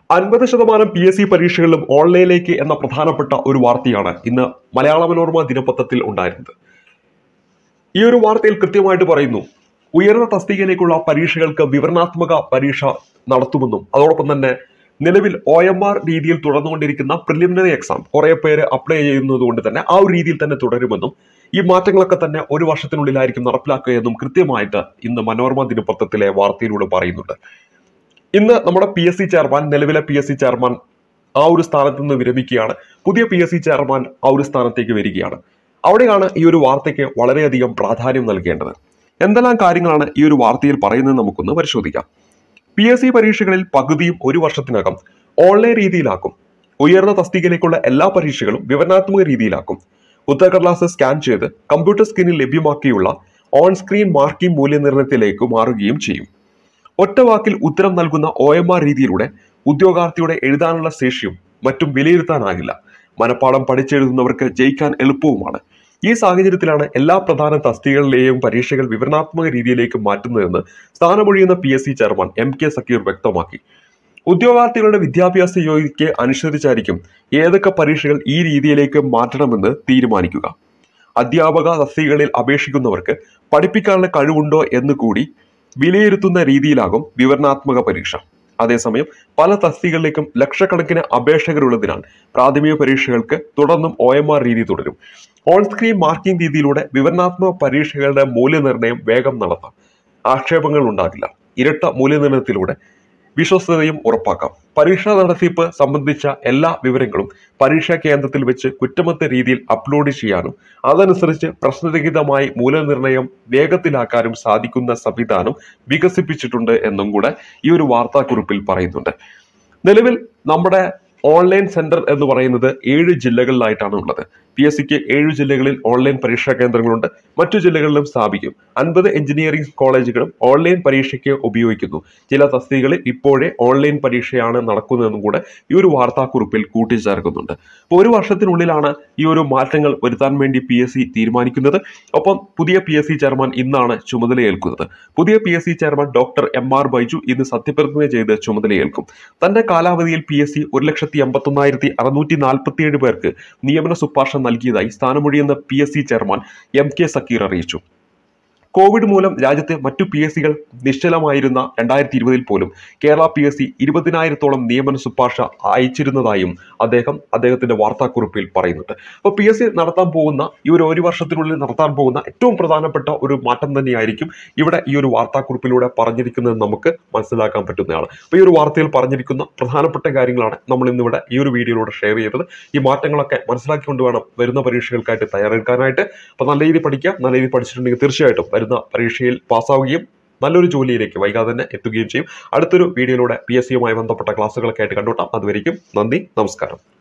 അൻപത് ശതമാനം P S C പരീക്ഷകളിലും ഓൺലൈനിലേക്ക് എന്ന പ്രധാനപ്പെട്ട ഒരു വാർത്തയാണ് ഇന്ന് മലയാള മനോരമ ദിനപത്രത്തിൽ ഉണ്ടായിരുന്നത് ഈ ഒരു വാർത്തയിൽ കൃത്യമായിട്ട് പറയുന്നു ഉയർന്ന തസ്തികയിലേക്കുള്ള പരീക്ഷകൾക്ക് വിവരണാത്മക പരീക്ഷ നടത്തുമെന്നും അതോടൊപ്പം തന്നെ നിലവിൽ ഒ എം ആർ രീതിയിൽ തുടർന്നുകൊണ്ടിരിക്കുന്ന പ്രിലിമിനറി എക്സാം കുറെ പേര് അപ്ലൈ ചെയ്യുന്നത് കൊണ്ട് തന്നെ ആ ഒരു രീതിയിൽ തന്നെ തുടരുമെന്നും ഈ മാറ്റങ്ങളൊക്കെ തന്നെ ഒരു വർഷത്തിനുള്ളിലായിരിക്കും നടപ്പിലാക്കുക എന്നും കൃത്യമായിട്ട് ഇന്ന് മനോരമ ദിനപത്രത്തിലെ വാർത്തയിലൂടെ പറയുന്നുണ്ട് ഇന്ന് നമ്മുടെ പി എസ് സി ചെയർമാൻ നിലവിലെ പി എസ് സി ചെയർമാൻ ആ ഒരു സ്ഥാനത്ത് നിന്ന് വിരമിക്കുകയാണ് പുതിയ പി എസ് സി ചെയർമാൻ ആ ഒരു സ്ഥാനത്തേക്ക് വരികയാണ് അവിടെയാണ് ഈ ഒരു വാർത്തയ്ക്ക് വളരെയധികം പ്രാധാന്യം നൽകേണ്ടത് എന്തെല്ലാം കാര്യങ്ങളാണ് ഈ ഒരു വാർത്തയിൽ പറയുന്നത് നമുക്കൊന്ന് പരിശോധിക്കാം പി എസ് സി പരീക്ഷകളിൽ പകുതിയും ഒരു വർഷത്തിനകം ഓൺലൈൻ രീതിയിലാക്കും ഉയർന്ന തസ്തികയിലേക്കുള്ള എല്ലാ പരീക്ഷകളും വിവരണാത്മക രീതിയിലാക്കും ഉത്തരക്കടലാസ് സ്കാൻ ചെയ്ത് കമ്പ്യൂട്ടർ സ്ക്രീനിൽ ലഭ്യമാക്കിയുള്ള ഓൺ സ്ക്രീൻ മാർക്കിംഗ് മൂല്യനിർണ്ണയത്തിലേക്ക് മാറുകയും ചെയ്യും ഒറ്റ വാക്കിൽ ഉത്തരം നൽകുന്ന ഒ എം ആർ രീതിയിലൂടെ ഉദ്യോഗാർത്ഥിയുടെ എഴുതാനുള്ള ശേഷിയും മറ്റും വിലയിരുത്താനാകില്ല മനപ്പാഠം പഠിച്ചെഴുതുന്നവർക്ക് ജയിക്കാൻ എളുപ്പവുമാണ് ഈ സാഹചര്യത്തിലാണ് എല്ലാ പ്രധാന തസ്തികകളിലെയും പരീക്ഷകൾ വിവരണാത്മക രീതിയിലേക്ക് മാറ്റുന്നതെന്ന് സ്ഥാനമൊഴിയുന്ന P S C chairman M K Zakir വ്യക്തമാക്കി ഉദ്യോഗാർത്ഥികളുടെ വിദ്യാഭ്യാസ യോഗ്യതയ്ക്ക് അനുസരിച്ചായിരിക്കും ഏതൊക്കെ പരീക്ഷകൾ ഈ രീതിയിലേക്ക് മാറ്റണമെന്ന് തീരുമാനിക്കുക അധ്യാപക തസ്തികകളിൽ അപേക്ഷിക്കുന്നവർക്ക് പഠിപ്പിക്കാനുള്ള കഴിവുണ്ടോ എന്ന് കൂടി വിലയിരുത്തുന്ന രീതിയിലാകും വിവരണാത്മക പരീക്ഷ അതേസമയം പല തസ്തികകളിലേക്കും ലക്ഷക്കണക്കിന് അപേക്ഷകരുള്ളതിനാൽ പ്രാഥമിക പരീക്ഷകൾക്ക് തുടർന്നും ഒ എം ആർ രീതി തുടരും ഓൺ സ്ക്രീൻ മാർക്കിംഗ് രീതിയിലൂടെ വിവരണാത്മക പരീക്ഷകളുടെ മൂല്യനിർണ്ണയം വേഗം നടത്താം ആക്ഷേപങ്ങൾ ഉണ്ടാകില്ല ഇരട്ട മൂല്യനിർണ്ണയത്തിലൂടെ വിശ്വസ്തതയും ഉറപ്പാക്കാം പരീക്ഷാ നടത്തിപ്പ് സംബന്ധിച്ച എല്ലാ വിവരങ്ങളും പരീക്ഷാ കേന്ദ്രത്തിൽ വെച്ച് കുറ്റമറ്റ രീതിയിൽ അപ്ലോഡ് ചെയ്യാനും അതനുസരിച്ച് പ്രശ്നരഹിതമായി മൂല്യനിർണ്ണയം വേഗത്തിലാക്കാനും സാധിക്കുന്ന സംവിധാനം വികസിപ്പിച്ചിട്ടുണ്ട് എന്നും കൂടെ ഈ ഒരു വാർത്താക്കുറിപ്പിൽ പറയുന്നുണ്ട് നിലവിൽ നമ്മുടെ ഓൺലൈൻ സെന്റർ എന്ന് പറയുന്നത് ഏഴ് ജില്ലകളിലായിട്ടാണ് ഉള്ളത് പി എസ് സിക്ക് ഏഴ് ജില്ലകളിൽ ഓൺലൈൻ പരീക്ഷാ കേന്ദ്രങ്ങളുണ്ട് മറ്റു ജില്ലകളിലും സ്ഥാപിക്കും അൻപത് എഞ്ചിനീയറിംഗ് കോളേജുകളും ഓൺലൈൻ പരീക്ഷയ്ക്ക് ഉപയോഗിക്കുന്നു ചില തസ്തികകളിൽ ഇപ്പോഴേ ഓൺലൈൻ പരീക്ഷയാണ് നടക്കുന്നതെന്നും കൂടെ ഈ ഒരു വാർത്താക്കുറിപ്പിൽ കൂട്ടിച്ചേർക്കുന്നുണ്ട് അപ്പോൾ ഒരു വർഷത്തിനുള്ളിലാണ് ഈ ഒരു മാറ്റങ്ങൾ വരുത്താൻ വേണ്ടി പി എസ് സി തീരുമാനിക്കുന്നത് ഒപ്പം പുതിയ പി എസ് സി ചെയർമാൻ ഇന്നാണ് ചുമതലയേൽക്കുന്നത് പുതിയ P S C chairman doctor M R Baiju ഇന്ന് സത്യപ്രതിജ്ഞ ചെയ്ത് ചുമതലയേൽക്കും തന്റെ കാലാവധിയിൽ പി എസ് സി ഒരു ലക്ഷത്തി എൺപത്തൊന്നായിരത്തി അറുന്നൂറ്റി നാൽപ്പത്തിയേഴ് പേർക്ക് നിയമന ശുപാർശ നൽകിയതായി സ്ഥാനമൊഴിയുന്ന P S C chairman M K Zakir അറിയിച്ചു കോവിഡ് മൂലം രാജ്യത്തെ മറ്റു പി എസ് സികൾ നിശ്ചലമായിരുന്ന രണ്ടായിരത്തി ഇരുപതിൽ പോലും കേരള പി എസ് സി ഇരുപതിനായിരത്തോളം നിയമന ശുപാർശ അയച്ചിരുന്നതായും അദ്ദേഹം അദ്ദേഹത്തിന്റെ വാർത്താക്കുറിപ്പിൽ പറയുന്നുണ്ട് അപ്പോൾ പി എസ് സി നടത്താൻ പോകുന്ന ഈ ഒരു ഒരു വർഷത്തിനുള്ളിൽ നടത്താൻ പോകുന്ന ഏറ്റവും പ്രധാനപ്പെട്ട ഒരു മാറ്റം തന്നെയായിരിക്കും ഇവിടെ ഈ ഒരു വാർത്താക്കുറിപ്പിലൂടെ പറഞ്ഞിരിക്കുന്നത് നമുക്ക് മനസ്സിലാക്കാൻ പറ്റുന്നതാണ് അപ്പോൾ ഈ ഒരു വാർത്തയിൽ പറഞ്ഞിരിക്കുന്ന പ്രധാനപ്പെട്ട കാര്യങ്ങളാണ് നമ്മൾ ഇന്നിവിടെ ഈ ഒരു വീഡിയോയിലൂടെ ഷെയർ ചെയ്തത് ഈ മാറ്റങ്ങളൊക്കെ മനസ്സിലാക്കിക്കൊണ്ട് വേണം വരുന്ന പരീക്ഷകൾക്കായിട്ട് തയ്യാറെടുക്കാനായിട്ട് അപ്പോൾ നല്ല രീതിയിൽ പഠിക്കുക നല്ല രീതിയിൽ പഠിച്ചിട്ടുണ്ടെങ്കിൽ തീർച്ചയായിട്ടും വരുന്ന പരീക്ഷയിൽ പാസ്സാവുകയും നല്ലൊരു ജോലിയിലേക്ക് വൈകാതെ തന്നെ എത്തുകയും ചെയ്യും അടുത്തൊരു വീഡിയോയിലൂടെ പി എസ് സിയുമായി ബന്ധപ്പെട്ട ക്ലാസ്സുകളൊക്കെ ആയിട്ട് കണ്ടുമുട്ടാം അതുവരെയും നന്ദി നമസ്കാരം